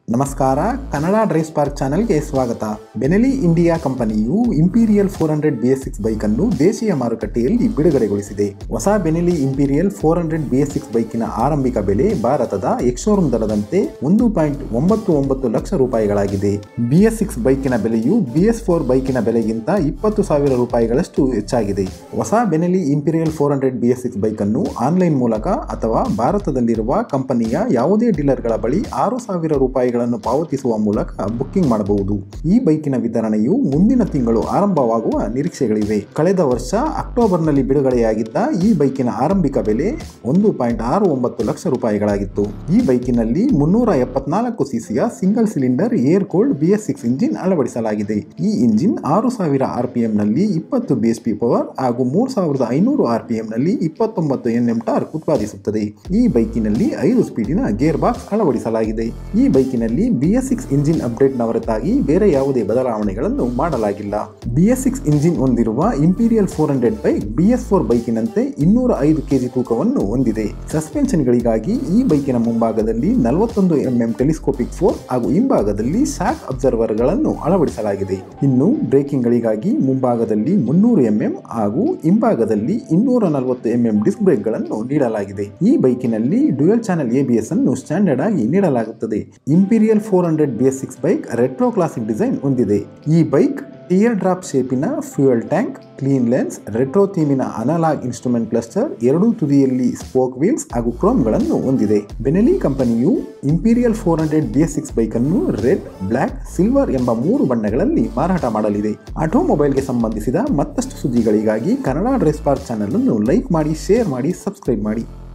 ನಮಸ್ಕಾರ Kannada drive DriveSpark ಚಾನೆಲ್ಗೆ ಸ್ವಾಗತ ಬೆನೆಲಿ ಇಂಡಿಯಾ ಕಂಪನಿಯು Imperial four hundred B S six bike ಅನ್ನು ದೇಶೀಯ ಮಾರುಕಟ್ಟೆಯಲ್ಲಿ ಬಿಡುಗಡೆಗೊಳಿಸಿದೆ ಹೊಸ Benelli Imperial four hundred B S six ಬೈಕಿನ ಆರಂಭಿಕ ಬೆಲೆ ಭಾರತದ ಎಕ್ಸೋರೂಮ್ ದರದಂತೆ ಒಂದು ಪಾಯಿಂಟ್ ಒಂಬತ್ತು ಒಂಬತ್ತು ಲಕ್ಷ ರೂಪಾಯಿಗಳಾಗಿದೆ ಬಿ ಎಸ್ ಸಿಕ್ಸ್ ಬೈಕಿನ ಬೆಲೆಯು ಬಿ ಎಸ್ ಫೋರ್ ಬೈಕಿನ ಬೆಲೆಗಿಂತ ಇಪ್ಪತ್ತು ಸಾವಿರ ರೂಪಾಯಿಗಳಷ್ಟು ಹೆಚ್ಚಾಗಿದೆ ಹೊಸ Benelli Imperial four hundred B S six bike ಅನ್ನು ಆನ್ಲೈನ್ ಮೂಲಕ ಅಥವಾ ಭಾರತದಲ್ಲಿರುವ ಕಂಪನಿಯ ಯಾವುದೇ ಡೀಲರ್ಗಳ ಬಳಿ ಆರು ಸಾವಿರ ರೂಪಾಯಿಗಳನ್ನು ಪಾವತಿಸುವ ಮೂಲಕ ಬುಕ್ಕಿಂಗ್ ಮಾಡಬಹುದು ಈ ಬೈಕಿನ ವಿತರಣೆಯು ಮುಂದಿನ ತಿಂಗಳು ಆರಂಭವಾಗುವ ನಿರೀಕ್ಷೆಗಳಿವೆ ಕಳೆದ ವರ್ಷ ಅಕ್ಟೋಬರ್ನಲ್ಲಿ ಬಿಡುಗಡೆಯಾಗಿದ್ದ ಈ ಬೈಕಿನ ಆರಂಭಿಕ ಬೆಲೆ ಒಂದು ಪಾಯಿಂಟ್ ಆರು ಒಂಬತ್ತು ಲಕ್ಷ ರೂಪಾಯಿಗಳಾಗಿತ್ತು ಈ ಬೈಕಿನಲ್ಲಿ ಮುನ್ನೂರ ಎಪ್ಪತ್ನಾಲ್ಕು ಸಿಸಿಯ single cylinder air cold B S six engine ಅಳವಡಿಸಲಾಗಿದೆ ಈ ಇಂಜಿನ್ ಆರು ಸಾವಿರ ಆರ್ ಪಿ ನಲ್ಲಿ ಇಪ್ಪತ್ತು ಬಿ ಎಸ್ ಪಿ ಪವರ್ ಹಾಗೂ ಮೂರು ಸಾವಿರದ ಐನೂರು ಆರ್ ಪಿ ನಲ್ಲಿ ಇಪ್ಪತ್ತೊಂಬತ್ತು ಎನ್ ಎಂ ಟಾರ್ಕ್ ಉತ್ಪಾದಿಸುತ್ತದೆ ಈ ಬೈಕಿನಲ್ಲಿ ಐದು ಸ್ಪೀಡಿನ ಗೇರ್ ಬಾಕ್ಸ್ ಅಳವಡಿಸಲಾಗಿದೆ ಈ ಬೈಕಿನಲ್ಲಿ ಬಿ ಎಸ್ ಸಿಕ್ಸ್ ಇಂಜಿನ್ ಅಪ್ಡೇಟ್ನ ಹೊರತಾಗಿ ಬೇರೆ ಯಾವುದೇ ಬದಲಾವಣೆಗಳನ್ನು ಮಾಡಲಾಗಿಲ್ಲ ಬಿ ಎಸ್ ಸಿಕ್ಸ್ ಇಂಜಿನ್ ಹೊಂದಿರುವ Imperial four hundred bike B S four ಬೈಕಿನಂತೆ ಇನ್ನೂರ ಐದು ಕೆಜಿ ತೂಕವನ್ನು ಹೊಂದಿದೆ ಸಸ್ಪೆನ್ಷನ್ಗಳಿಗಾಗಿ ಈ ಬೈಕಿನ ಮುಂಭಾಗದಲ್ಲಿ ನಲವತ್ತೊಂದು ಎಂಎಂ ಟೆಲಿಸ್ಕೋಪಿಕ್ ಫೋರ್ ಹಾಗೂ ಹಿಂಭಾಗದಲ್ಲಿ ಶಾಕ್ ಅಬ್ಸರ್ವರ್ಗಳನ್ನು ಅಳವಡಿಸಲಾಗಿದೆ ಇನ್ನು ಬ್ರೇಕಿಂಗ್ಗಳಿಗಾಗಿ ಮುಂಭಾಗದಲ್ಲಿ ಮುನ್ನೂರು ಎಂಎಂ ಹಾಗೂ ಹಿಂಭಾಗದಲ್ಲಿ ಇನ್ನೂರ ನಲವತ್ತು ಎಂಎಂ ಡಿಸ್ಕ್ ಬ್ರೇಕ್ಗಳನ್ನು ನೀಡಲಾಗಿದೆ ಈ ಬೈಕಿನಲ್ಲಿ ಡ್ಯುಯಲ್ ಚಾನೆಲ್ ಎಬಿಎಸ್ ಅನ್ನು ಸ್ಟ್ಯಾಂಡರ್ಡ್ ಆಗಿ ನೀಡಲಾಗುತ್ತದೆ Imperial four hundred B S six bike retro classic design ಹೊಂದಿದೆ ಈ ಬೈಕ್ ಟಿಯರ್ ಡ್ರಾಪ್ ಶೇಪಿನ fuel tank clean lens retro ಥೀಮಿನ ಅನಲಾಗ್ ಇನ್ಸ್ಟ್ರೂಮೆಂಟ್ ಕ್ಲಸ್ಟರ್ ಎರಡೂ ತುದಿಯಲ್ಲಿ ಸ್ಪೋಕ್ ವೀಲ್ಸ್ ಹಾಗೂ ಕ್ರೋಮ್ಗಳನ್ನು ಹೊಂದಿದೆ ಬೆನೆಲಿ ಕಂಪನಿಯು Imperial four hundred B S six bike ಅನ್ನು ರೆಡ್ ಬ್ಲ್ಯಾಕ್ ಸಿಲ್ವರ್ ಎಂಬ ಮೂರು ಬಣ್ಣಗಳಲ್ಲಿ ಮಾರಾಟ ಮಾಡಲಿದೆ ಆಟೋಮೊಬೈಲ್ಗೆ ಸಂಬಂಧಿಸಿದ ಮತ್ತಷ್ಟು ಸುದ್ದಿಗಳಿಗಾಗಿ ಕನ್ನಡ ಡ್ರೆಸ್ ಪಾರ್ಕ್ ಚಾನಲ್ ಅನ್ನು ಲೈಕ್ ಮಾಡಿ ಶೇರ್ ಮಾಡಿ ಸಬ್ಸ್ಕ್ರೈಬ್ ಮಾಡಿ